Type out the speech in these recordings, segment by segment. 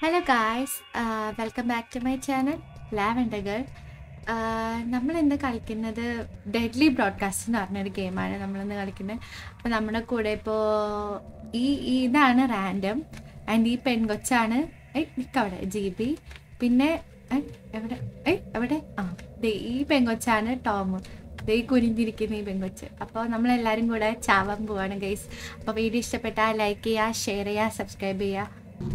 Hello guys welcome back to my channel lavender girl നമ്മൾ ഇന്ന് കളിക്കുന്നത് ഡെഡ്ലി ബ്രോഡ്കാസ്റ്റ് എന്ന് പറഞ്ഞൊരു ഗെയിമാണ് നമ്മളിന്ന് കളിക്കുന്നത് അപ്പോൾ നമ്മുടെ കൂടെ ഇപ്പോൾ ഈ ഈ ഇതാണ് റാൻഡം ആൻഡ് ഈ പെൺകൊച്ചാണ് ഏയ് നിൽക്കവിടെ ജി ബി പിന്നെ ഏയ്, എവിടെ ഏയ് എവിടെ ആ ദേ ഈ പെൺകൊച്ചാണ് ടോം ദേ ഈ കുനിഞ്ഞിരിക്കുന്ന ഈ പെൺകൊച്ച് അപ്പോൾ നമ്മളെല്ലാവരും കൂടെ ചാവാൻ പോവാണ് ഗൈസ് അപ്പോൾ വീഡിയോ ഇഷ്ടപ്പെട്ടാൽ ലൈക്ക് ചെയ്യുക ഷെയർ ചെയ്യുക സബ്സ്ക്രൈബ് ചെയ്യുക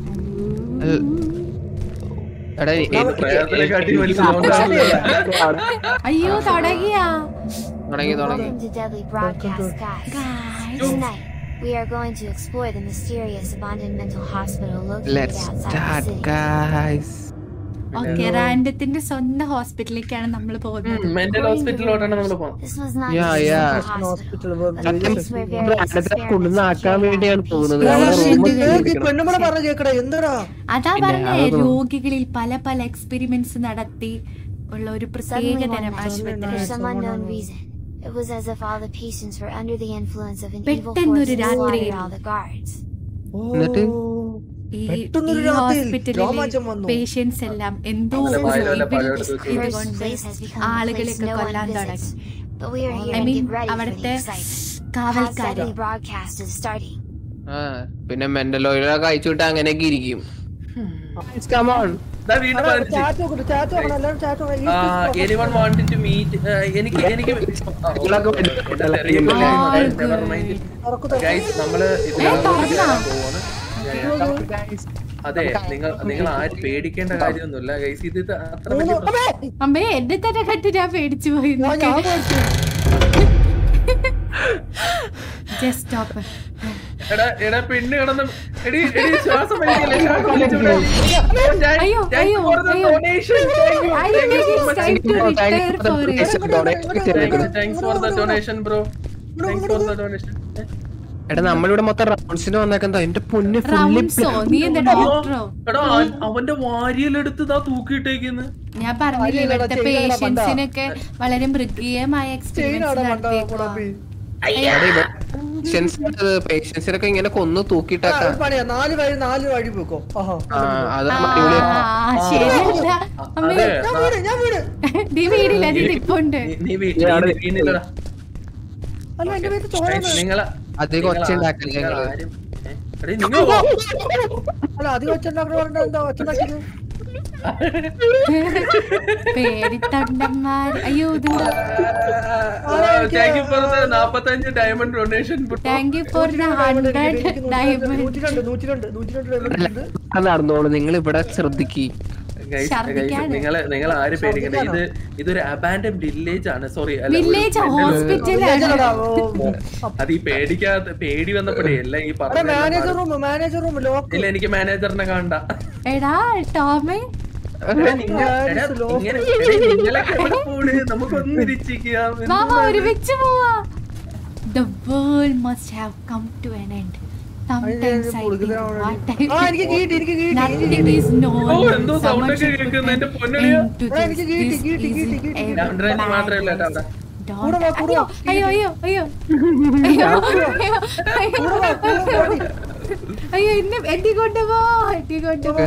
എടാ, എനിക്ക് പ്രേതത്തിനെക്കാട്ടി വലിയ sound ആണല്ലോ. അയ്യോ തുടങ്ങിയാ തുടങ്ങി തുടങ്ങി Welcome to Deadly Broadcast, guys. Guys. Tonight, we are going to explore the mysterious abandoned mental hospital located let's outside the start city. Guys okay റാൻഡത്തിന്റെ സ്വന്തം ഹോസ്പിറ്റലിലേക്കാണ് നമ്മൾ പോകുന്നത് ഉം, മെന്റൽ ഹോസ്പിറ്റലിലോട്ടാണ് നമ്മൾ പോകുന്നത് This was not Yeah, just yeah. a hospital, but a സത്യം place where various ബ്രാൻഡത്തെ experiments കൊണ്ടുവന്നാക്കാൻ carried out വേണ്ടിയാണ് in പോകുന്നത് peaceful അവിടെ Patient റൂമിൽ കൾ. ഇരിക്കണം. പെണ്ണുമ്പളെ പറഞ്ഞ കേക്കടാ എന്താടാ അതാ പിന്നെ പറഞ്ഞേ അതൊന്നും- രോഗികളിൽ പല പല എക്സ്പെരിമെന്റ്സ് നടത്തി ഉള്ള ഒരു പ്രത്യേക Suddenly one തരം night, ആശുപത്രി for some Someone unknown knows. reason, it was as if all the patients were under the influence of an evil force പെട്ടെന്നൊരു and slaughtered രാത്രിയിൽ. all the guards. എന്നിട്ട്? ഈ പെട്ടെന്നൊരു ഈ രാത്രിയിൽ ഹോസ്പിറ്റലിലെ രോമാഞ്ചം വന്നു. പേഷ്യൻസ് എല്ലാം എന്തോ അവരുടെ ഒരു വായിലുള്ള evil പഴമെടുത്ത് വെച്ച് The first ഇതുകൊണ്ട് place has become a place ആളുകളെയൊക്കെ no one കൊല്ലാൻ visits. തുടങ്ങി But we are here I to mean get ready for the അവിടുത്തെ excitement. കാവൽക്കാർ Deadly Broadcast is starting. ആ, പിന്നെ മെന്റൽ ഓയിലൊക്കെ അയച്ചുവിട്ട് അങ്ങനെയൊക്കെ ഇരിക്കും Come on. ദാ വീണ്ടും പതിനഞ്ച്. ചാറ്റ് നോക്കട്ടെ ചാറ്റ് നോക്കണം എല്ലാവരും ചാറ്റ് ആ, anyone wanted to meet, ആ, എനിക്ക് എനിക്ക് ആ, ഇങ്ങളൊക്കെ എന്നെ തെറിയില്ല. All Never good. mind. നോക്കണം Guys, നമ്മള് ഏ, ഇതിനകത്ത് തുറന്നോ? പോവാണ്. അതെ നിങ്ങൾ നിങ്ങൾ ആരും പേടിക്കേണ്ട കാര്യമൊന്നുമില്ല ഗൈസ് ഇത് ഇത് അത്ര വലിയ പ്രശ്നം- അമ്മേ എന്നെ തന്നെ കണ്ട് ഞാൻ പേടിച്ചു പോയി ജസ്റ്റ് സ്റ്റോപ്പ് എടാ എടാ പെണ്ണ് കിടന്ന് എടി എടി ശ്വാസം വലിക്കല്ലേ, ശ്വാസം വലിച്ചോട്ടെ. Thank- അയ്യോ, thank അയ്യോ, for the അയ്യോ. donation. Thank you, I thank you think so it's much. time to retire for it. Thank you, thanks for the donation, bro. Thanks for the donation. എടാ നമ്മളിവിടെ മൊത്തം റൗണ്ട്സിന് വന്നേക്കെന്താ എന്റെ പൊന്ന് റൗണ്ട്സോ നീ എന്താ ഡോക്ടറോ എടാ അവൻ- അവന്റെ വാരിയിലെടുത്ത് ഇതാ തൂക്കിയിട്ടേക്കുന്നു ഞാൻ പറഞ്ഞില്ലേ അയ്യോ, ഇവിടുത്തെ ചെയ്യണം, പേഷ്യൻസിനൊക്കെ വളരെ മൃഗീയമായ എക്സ്പീരിയൻസ് നടത്തിയേക്കുവാ പേഷ്യൻസിനൊക്കെ ഇങ്ങനെ കൊന്നു തൂക്കിയിട്ടേക്കാം പണിയാ നാല് വഴി നാല് വഴി പോക്കോ ആഹാ ആ, അത് ആ, അടിപൊളിയാ. ശരിയല്ല അമ്മേ, അതെ ഞാൻ വീട് ഞാൻ വീട് നീ വീടില്ല നീ നിപ്പുണ്ട് നീ- നീ വീ- നീ വീണില്ലടാ. അല്ല എന്റെ പേര് ചോര Guys, നിങ്ങളെ അധികം നിങ്ങളെ- ഒച്ച ഉണ്ടാക്കല്ലേ നിങ്ങളെ നിങ്ങള്. ആരും- ഏ? എടീ, നിങ്ങൾ പോ. അല്ല അധികം വെച്ചുണ്ടാക്കണ പറഞ്ഞ എന്താ വെച്ചുണ്ടാക്കിയത് പേടിത്തണ്ടന്മാർ അയ്യോ ഇതെന്താ Thank you for the 45 diamond donation, bro. Thank you for the hundred diamond നൂറ്റിരണ്ട് നൂറ്റിരണ്ട് നൂറ്റിരണ്ട് diamond ഉണ്ട്. അത് നടന്നോളൂ നിങ്ങൾ ഇവിടെ ശ്രദ്ധിക്ക് Guys, ഛർദ്ദിക്കാണ്. guys, നിങ്ങളെ നിങ്ങൾ ആര് പേടിക്കണ്ട ഇത് ഇതൊരു അബാൻഡൻ വില്ലേജ് ആണ് സോറി വില്ലേജ് ഹോസ്പിറ്റലാണ് ഇല്ലടാ, ഓ, ഓ. അത് ഈ പേടിക്കാത്ത പേടി വന്നപ്പോഴേ എല്ലാം ഈ എടാ പറഞ്ഞ manager room manager room lock ഇല്ല എനിക്ക് മാനേജറിനെ കാണണ്ട എടാ ടോമേ എടാ, നിങ്ങ- എടാ, ഇങ്ങനെ- എടാ, നിങ്ങളൊക്കെ എവിടെ പോണ് നമുക്കൊന്നും ഇരിച്ചിരിക്കാം മാമ ഒരുമിച്ച് പോവാ The world must have come to an end. Sometimes I think what I ആ എനിക്ക് കീട്ടി എനിക്ക് കീട്ടി Nothing is known. ഓ, എന്തോ sound Someone ഒക്കെ should കേൾക്കുന്നു, put എന്റെ an പൊന്നളിയാ. end to എടാ, എനിക്ക് this. കീട്ടി, This കീട്ടി, കീട്ടി, isn't കീട്ടി. a രണ്ടെണ്ണം മാത്രമേ ഉള്ളൂ കേട്ടോ madness. അവിടെ. Don't- കൂടെ വാ, കൂടെ അയ്യോ, വാ. അയ്യോ അയ്യോ അയ്യോ അയ്യോ അയ്യോ അയ്യോ അയ്യോ എന്നെ എന്നെ കൊണ്ടുപോ എന്നെ കൊണ്ടുപോ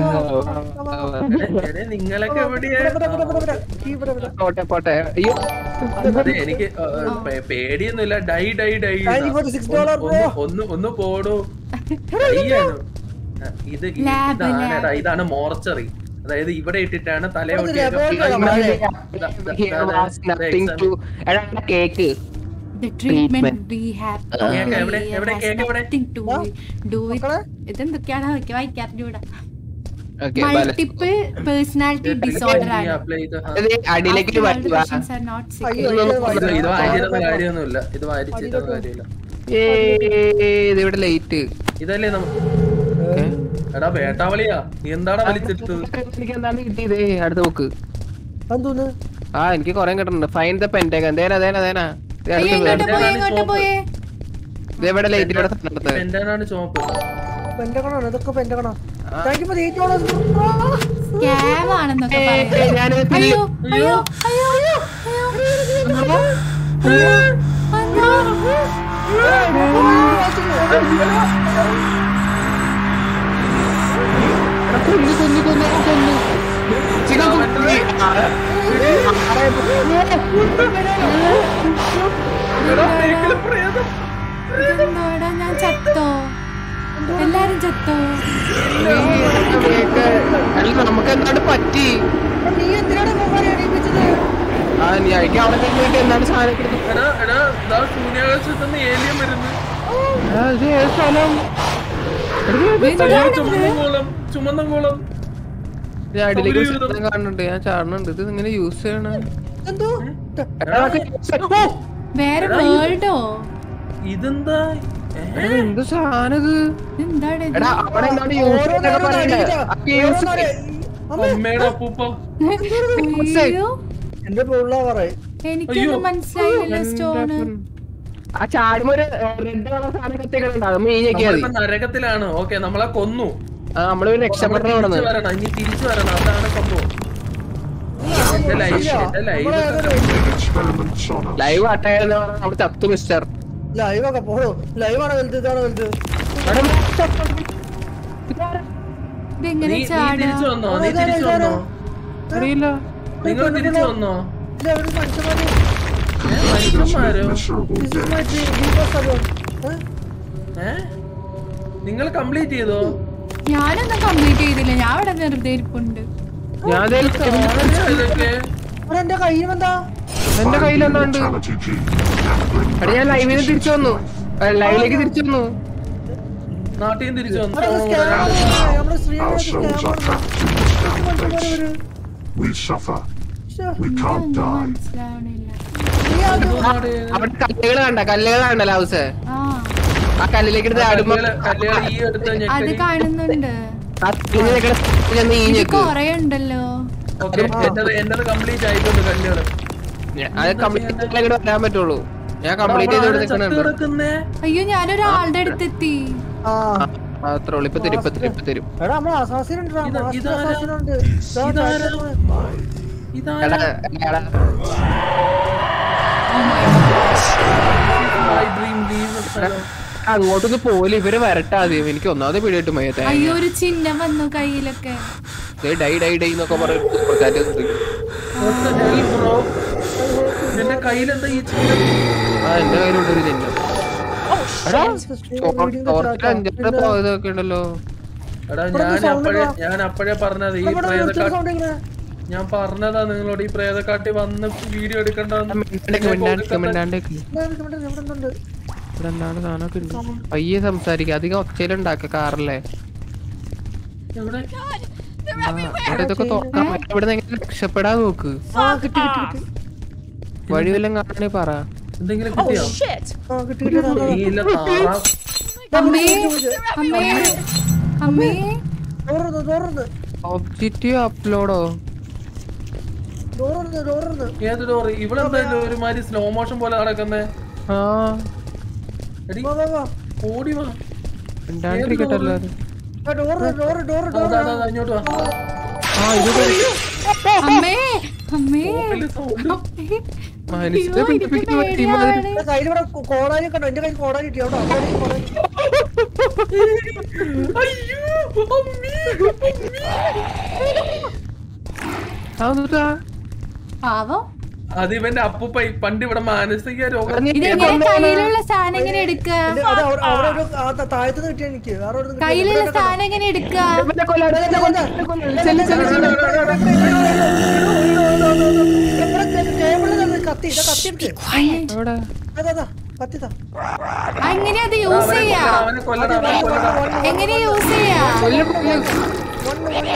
എടാ, എടാ, നിങ്ങളൊക്കെ എവിടെയാ ഇവിടെ, ഇവിടെ, ഇവിടെ, ഇവിടെ. ഈ ഇവിടെ, ഇവിടെ. പോട്ടെ പോട്ടെ അയ്യോ അതെ എനിക്ക് ഏ, പേ- പേടിയൊന്നുമില്ല die die die Thank you for the six dollar, bro. ഒന്ന് ഒന്ന് ഒന്ന് പോടോ ഡൈയാണ് ആ, ഇത് ഇത് Lab, ഇതാണ് lab. എടാ, ഇതാണ് മോർച്ചറി അതായത് ഇവിടെ ഇട്ടിട്ടാണ് തലയോട്ടി അത് laboratory ആണ്, നത്തിങ് ടു എടാ cake The treatment Treatment. we have ആ. കേക്ക് എവിടെ? here എവിടെ? has കേക്ക് എവിടെ? nothing to ആ? do with മക്കളെ? ഇതെന്തൊക്കെയാണ് എനിക്ക് വായിക്കാറിഞ്ഞൂടാ ഓക്കെ മൾട്ടിപ്പിൾ പേഴ്സണാലിറ്റി ഡിസോർഡർ ആണ് അപ്ലൈ ചെയ്ത് ആ. അതിലേക്ക് After all, the പറ്റുക patients are not sick. അയ്യോ, ഇത് അയ്യോ, ഇത് അയ്യോ. വായിച്ചിരുന്ന കാര്യമൊന്നുമില്ല ഇത് വായിച്ചിരുന്ന കാര്യമില്ല ഇതിവിടെ ലൈറ്റ് ഇതല്ലേ നമ്മ എടാ വേട്ടാവളിയാ നീ എന്താടാ വലിച്ചെടുത്തത് എനിക്ക് എന്താണ് കിട്ടിയത് അടുത്ത ബുക്ക് എന്തോന്ന് ആ എനിക്ക് കൊറേ കിട്ടുന്നുണ്ട് ഫൈൻ ദ പെൻറ്റഗൻ ദേന ദേന ദേന അയ്യോ, എങ്ങോട്ട് പോയേ എങ്ങോട്ട് പോയേ ഇതെവിടെ ലൈറ്റിലൂടെ നടത്തത് എന്താണ് ചുവപ്പ് പെൻറ്റകണാണ് ഇതൊക്കെ പെൻറ്റകണാ thank you for eight dollars scam ആണെന്നൊക്കെ പറയുന്നത് ഞാൻ അയ്യോ അയ്യോ അയ്യോ അയ്യോ അയ്യോ അയ്യോ കൊന്നു കൊന്നു കൊന്നു കൊന്നു ചിക്കൻ കുത്തി. ആ, ആരെ എടാ, ബേക്കില് പ്രേതം. ഇതെന്തോടാ ഞാൻ ചത്തോ എല്ലാരും ചത്തോ അല്ല നമുക്ക് എന്താണ് പറ്റി അപ്പൊ നീ എന്തിനാണ് മൂന്നാരെ എണീപ്പിച്ചത് ആ നീ അയക്ക് അവിടെ നിന്നിട്ട് എന്താണ് സാധനം കിട്ടുന്നത് എടാ എടാ ദാ ശൂന്യാകാശത്ത് നിന്ന് ഏലിയൻ വരുന്നു ആ, ഇത് ഏത് സ്ഥലം അയ്യോ, ചുമന്ന കോളം ചുമന്ന കോളം ഞാൻ അടിയിലേക്ക് ഒരു സൗരയൂഥം. സാധനം കാണുന്നുണ്ട് ഞാൻ ചാടുന്നുണ്ട് ഇത് ഇങ്ങനെ യൂസ് ചെയ്യണം എന്തോ എടാ, അതൊക്കെ use ചെയ്യ- ഓ! വേറെ എടാ, ഇത് വേൾഡോ ഇതെന്താ ഏ? എടാ, എന്ത് സാധനം ഇത് എന്താണ് ഇത്? എടാ അവിടെ എന്താണ് യൂസ് ഓരോന്നോരോന്ന് പറയണ്ടേ അടിയില്ല. അതൊക്കെ യൂസ് ഓരോന്നോരെ- അമ്മേ, അമ്മയുടെ അപ്പൂപ്പ അയ്യോ എന്റെ പിള്ള പറയും എനിക്കൊന്നും മനസ്സിലായില്ല സ്റ്റോണ് ആ ചാടുമ്പോ ഒരു റെഡ് കളർ സാധനം കത്തിക്കണുണ്ട് അത് മീനൊക്കെയാ മതി നമ്മളിപ്പോ നരകത്തിലാണ് ഓക്കെ നമ്മളെ കൊന്നു ആ നമ്മള് ഒരു നമ്മള് രക്ഷപ്പെടണം തിരിച്ചു അവിടെ വരണം ഇനി തിരിച്ചു വരണം അതാണ് സംഭവം എന്റെ ലൈഫ് എന്റെ ലൈഫ് ലൈവ് അട്ടായിരുന്നു അവിടെ ചത്തു മിസ്റ്റർ ലൈവൊക്കെ പോടോ ലൈവാണ് വലുത് ഇതാണ് വലുത് ഇതെങ്ങനെ നീ നീ ചാടാ തിരിച്ചു വന്നോ നീ തിരിച്ചു വന്നോ അറിയില്ല നിങ്ങൾ തിരിച്ചു വന്നോ ഇത് എവിടെ മനുഷ്യന്മാര് ഏ, മനുഷ്യന്മാരോ This is my dream. Leave us alone. ഏ? ഏ നിങ്ങൾ കംപ്ലീറ്റ് ചെയ്തോ ഞാനൊന്നും കംപ്ലീറ്റ് ചെയ്തില്ല ഞാൻ ഇവിടെ വെറുതെ ഇരിപ്പുണ്ട് ഞാൻ ദേ ആരെയാ ഇതൊക്കെ അവിടെ എന്റെ കയ്യിൽ എന്താ എന്റെ കയ്യിൽ എന്താണ്ട് എടാ ഞാൻ ലൈവിൽ നിന്ന് തിരിച്ചു വന്നു ഏ, ലൈവിലേക്ക് തിരിച്ചു വന്നു നാട്ടിൽ നിന്ന് തിരിച്ചു വന്നു അവിടെ സ്കാമർ നമ്മുടെ Srinagar scammer We suffer. We can't ഒന്നും die. മനസ്സിലാവണില്ല അവിടെ കല്ലുകൾ കണ്ട കല്ലുകൾ കണ്ടല്ലോ ഹൗസ് ആ ആ കല്ലിലേക്ക് എടുത്ത് ആടുമ്പോ കല്യാണം ഈ അടുത്ത അത് ഞെക്കല് കാണുന്നുണ്ട് ആ തിരിഞ്ഞ് നിക്കണ ചെന്ന് ഈ ഇത് ഞെക്ക് കൊറേ ഉണ്ടല്ലോ ഓക്കെ എന്റത് എന്റത് കംപ്ലീറ്റ് ആയിട്ടുണ്ട് കല്യാണം അത് കംപ്ലീറ്റ് ഇങ്ങോട്ട് വരാൻ പറ്റുള്ളൂ ഞാൻ കംപ്ലീറ്റ് ചെയ്ത് ഇവിടെ നിൽക്കണുണ്ട് കിടക്കുന്നേ അയ്യോ ഞാനൊരാളുടെ അടുത്തെത്തി ആ അത്രേ ഉള്ളൂ ഇപ്പൊ തരും ഇപ്പൊ തരും ഇപ്പൊ തരും എടാ നമ്മളെ അസാസിൻ ഉണ്ട് ഇത് ഇതാരാ? അസാസിൻ ഉണ്ട് ഇതാരാ? എടാ ഇതാരാ എടാ മൈ ഡ്രീം ലീവ് അങ്ങോട്ടൊന്ന് പോലെ ഇവര് വരട്ടെ ആദ്യം എനിക്ക് ഒന്നാമത് പിടിയിട്ട് മയത്തെ അയ്യോ ഒരു ചിഹ്നം വന്നു കയ്യിലൊക്കെ ഡൈ ഡൈ ഡൈ എന്നൊക്കെ പറയും ബ്രോ എന്റെ കയ്യിലെന്താ ഈ ചിഹ്നം ആ എന്റെ കയ്യിലുണ്ട് ഒരു ചിഹ്നം എടാ ചോർത്തിൽ അഞ്ചാറ് ഇതൊക്കെ ഉണ്ടല്ലോ എടാ ഞാൻ അപ്പഴേ ഞാൻ അപ്പഴേ പറഞ്ഞത് ഈ പ്രേതക്കാട്ടി സൗണ്ട് ഇങ്ങനെ ഞാൻ പറഞ്ഞതാ നിങ്ങളോട് ഈ പ്രേതക്കാട്ടി വന്ന് വീഡിയോ എടുക്കണ്ടെന്ന് മിണ്ടാണ്ടിക്ക് മിണ്ടാണ്ടിക്ക് മിണ്ടാണ്ടിക്ക് ഇവിടെ ഇവിടെ ഇവിടെ ഉണ്ട് ഇവിടെ എന്താണ് സാധനമൊക്കെ ഉണ്ട് പയ്യെ സംസാരിക്കുക അധികം ഒച്ചയിലുണ്ടാക്ക കാറല്ലേ എവിടെ ആ, ഇവിടെ ഇതൊക്കെ തുറക്കാൻ പറ്റും. ഇവിടെ നിന്ന് എങ്ങനെ രക്ഷപ്പെടാൻ നോക്ക് ആ കിട്ടി കിട്ടി കിട്ടി വഴി വല്ലതും കാണണേ പറ എന്തെങ്കിലും കിട്ടിയോ ആ കിട്ടി കിട്ടി ദാ, ദാ, ദാ. നീല താറാ അമ്മേ അമ്മേ അമ്മേ ഡോറുന്ന് ഡോറുന്ന് ഒബ്ജക്റ്റീവ് അപ്ലോഡോ ഡോറുന്ന് ഡോറുന്ന് ഏത് ഡോറ് ഇവിടെ എന്തായാലും ഒരുമാതിരി സ്ലോ മോഷൻ പോലെ നടക്കുന്നേ ആ എടി വാ വാ വാ ഓടി വാ മിണ്ടാണ്ടിരിക്കട്ടെ എല്ലാരും ആ ഡോറ് ഡോറ് ഡോറ് അതാ, ഡോറ് അതാ, അതാ, ഇങ്ങോട്ട് വാ ആ ഇത് അമ്മേ അമ്മേ വലിയ sound. അമ്മേ. മനുഷ്യരെ അയ്യോ, എനിക്ക് പിടിപ്പിക്കുന്ന പറ്റി മാതിരി പേടിയാണ്. എന്റെ കയ്യിൽ ഇവിടെ കോടാലി കണ്ടോ എന്റെ കയ്യിൽ കോടാലി കിട്ടി അവിടെ അവിടെ കോടാലി അയ്യോ അമ്മേ, അതെന്താ? പാവം അത് ഇവന്റെ അപ്പൂപ്പ ഈ പണ്ട് ഇവിടെ മാനസിക രോഗം പറഞ്ഞ് ഇതെങ്ങനെ കയ്യിലുള്ള സാധനം എങ്ങനെ എടുക്കുക എന്റെ- അത് അവിടെ അവിടെ ഒരു ആ ത- താഴത്തുനിന്ന് കിട്ടിയ എനിക്ക് വേറെ എവിടുന്ന് കിട്ടിയ- കയ്യിലുള്ള ഇവിടെ കണ്ടോ? സാധനം എങ്ങനെ എടുക്കുക ഇവന്റെ കൊല്ലാൻ, ഇവന്റെ കൊല്ലാൻ, ഇവന്റെ കൊല്ലാൻ. ചെല്ല്, ചെല്ല്, ചെല്ല്. ഇവിടെ ടെ- ടേബിളിൽ നിന്ന് കത്തി ഇതാ കത്തി എടുക്ക് എവിടെ? അതാ അതാ കത്തി താ ആ, എങ്ങനെ അത് യൂസ് ചെയ്യാ അവനെ കൊല്ലണം അവനെ കൊല്ലണം എങ്ങനെ യൂസ് ചെയ്യാ കൊല്ല്, കൊല്ല്. വണ്ണ് വണ്ണ്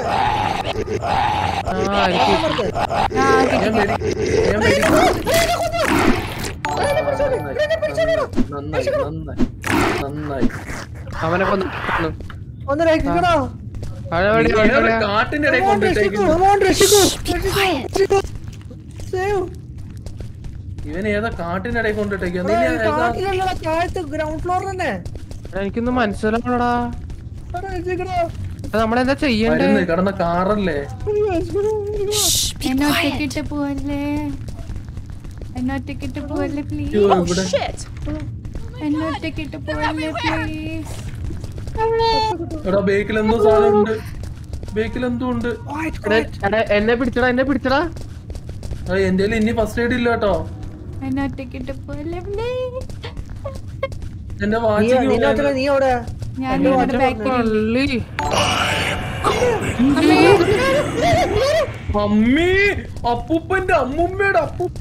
ആ, എനിക്ക് അമർത്ത്. ആ ഞാൻ കിട്ടി മെഡി- ഞാൻ മെഡി- നന്നായി നന്നായി നന്നായി അവനെ കൊന്നു കൊന്നു. ഒന്ന് രക്ഷിക്കണോ അവിടെ എവിടെ, അവിടെ ഇയാള് എവിടെ? കാട്ടിന്റെ ഇടയിൽ അമോൺ രക്ഷിക്കൂ കൊണ്ടിട്ടേക്കുന്നു അമോൺ രക്ഷിക്കൂ രക്ഷിക്കൂ സേവ് ഇവൻ ഏതാ കാട്ടിന്റെ ഇടയിൽ കൊണ്ടിട്ടേക്കുന്നു എടാ, നീ ഈ ഏതാ കാട്ടിലുള്ള താഴത്ത് ഗ്രൗണ്ട് ഫ്ലോർ തന്നെ എടാ, എനിക്കൊന്നും മനസ്സിലാവണടാ എടാ, രക്ഷിക്കണോ അപ്പൊ നമ്മളെന്താ ചെയ്യണ്ടേ വരുന്ന് കിടന്ന കാറല്ലേ എന്നെ ഒറ്റക്കിട്ട് പോവല്ലേ എന്നെ ഒറ്റക്കിട്ട് പോവല്ലേ പ്ലീസ് അയ്യോ, ഇവിടെ എന്നെ ഒറ്റക്കിട്ട് പോവല്ലേ പ്ലീസ് എടാ ബേക്കിൽ എന്തോ സാധനം ഉണ്ട് ബേക്കിൽ എന്തോ ഉണ്ട് Quiet, എടാ, quiet. എടാ, എന്നെ പിടിച്ചടാ എന്നെ പിടിച്ചടാ ആ, എന്റെ ഇനി ഫസ്റ്റ് എയ്ഡ് ഇല്ല കേട്ടോ എന്നെ ഒറ്റക്കിട്ട് പോലെ എന്റെ നീ വാച്ചിങ് നിന്നെ ഒറ്റ നീ എവിടെ ഞാൻ നിങ്ങളുടെ ബാക്കിൽ പള്ളി അമ്മി അപ്പൂപ്പന്റെ അമ്മുമ്മയുടെ അപ്പൂപ്പ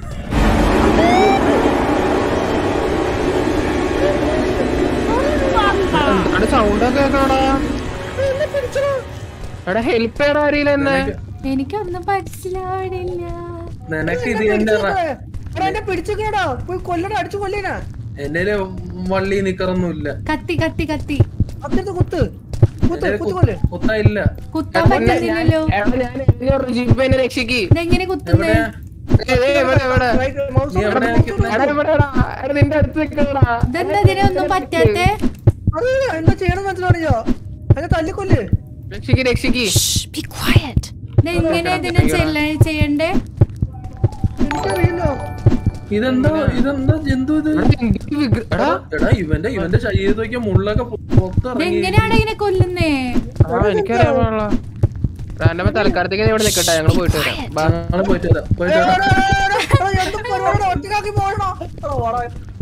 അവിടെ സൗണ്ട് ഒക്കെ കേൾക്കണോടാ എടാ ഹെൽപ്പ് ചെയ്യടാ ആരെയും എന്നെ എനിക്കൊന്നും മനസ്സിലാവണില്ല നിനക്ക് ഇത് എന്റെ റ- എടാ എന്നെ പിടിച്ചേക്കടാ പോയി കൊല്ലടാ അടിച്ചു കൊല്ലേനാ എന്റെ വള്ളി നിക്കറൊന്നുമില്ല കത്തി കത്തി കത്തി അത്തിരത്ത് കുത്ത് കുത്ത് എന്റെ കുത്ത് കൊല്ല് കുത്തായില്ല കുത്താൻ പറ്റുന്നില്ലല്ലോ എടാ ഞാൻ എറിഞ്ഞൊരു ജീപ്പ് എന്നെ രക്ഷിക്ക് ഇതെങ്ങനെ കുത്തുന്നേ എവിടെയാ ഏയ്, ഏയ്, ഇവിടെ ഇവിടെ Right, mouse നീ over. എവിടെയാ നിക്കുന്നെ? എടാ ഇവിടെടാ എടാ നിന്റെ അടുത്ത് നിൽക്കണടാ ഇതെന്താ ഇതിനൊന്നും പറ്റാത്തെ അത് എന്താ ചെയ്യണമെന്ന് മനസ്സിലാണിയോ അതിനെ തല്ലിക്കൊല്ല് രക്ഷിക്ക് രക്ഷിക്ക് ഇതെങ്ങനെ ഇതിനെ ചെല്ല- ചെയ്യണ്ടേ എനിക്കറിയില്ല ഇതെന്താ ഇതെന്താ ജന്തു ഇത് എടാ, എനിക്ക് വിഗ്ര- എടാ എടാ ഇവന്റെ ഇവന്റെ ശരീരത്തേക്ക് മുള്ളൊക്കെ പൊ- പുറത്തിറങ്ങി ഇതെങ്ങനെയാണ് ഇതിനെ കൊല്ലുന്നേ ആ എനിക്കറിയാൻ പാടില്ല റാൻഡമ്മ തൽക്കാലത്തേക്ക് നീ ഇവിടെ നിൽക്കട്ടെ ഞങ്ങള് പോയിട്ട് വരാം ബാ ഞങ്ങള് പോയിട്ട് വരാം പോയിട്ട് എടാ, വരാം എടാ, എടാ, എടാ, എന്ത് പരിപാടിയാ? ഒറ്റയ്ക്കാക്കി പോകണോ? എടാ, വാടാ.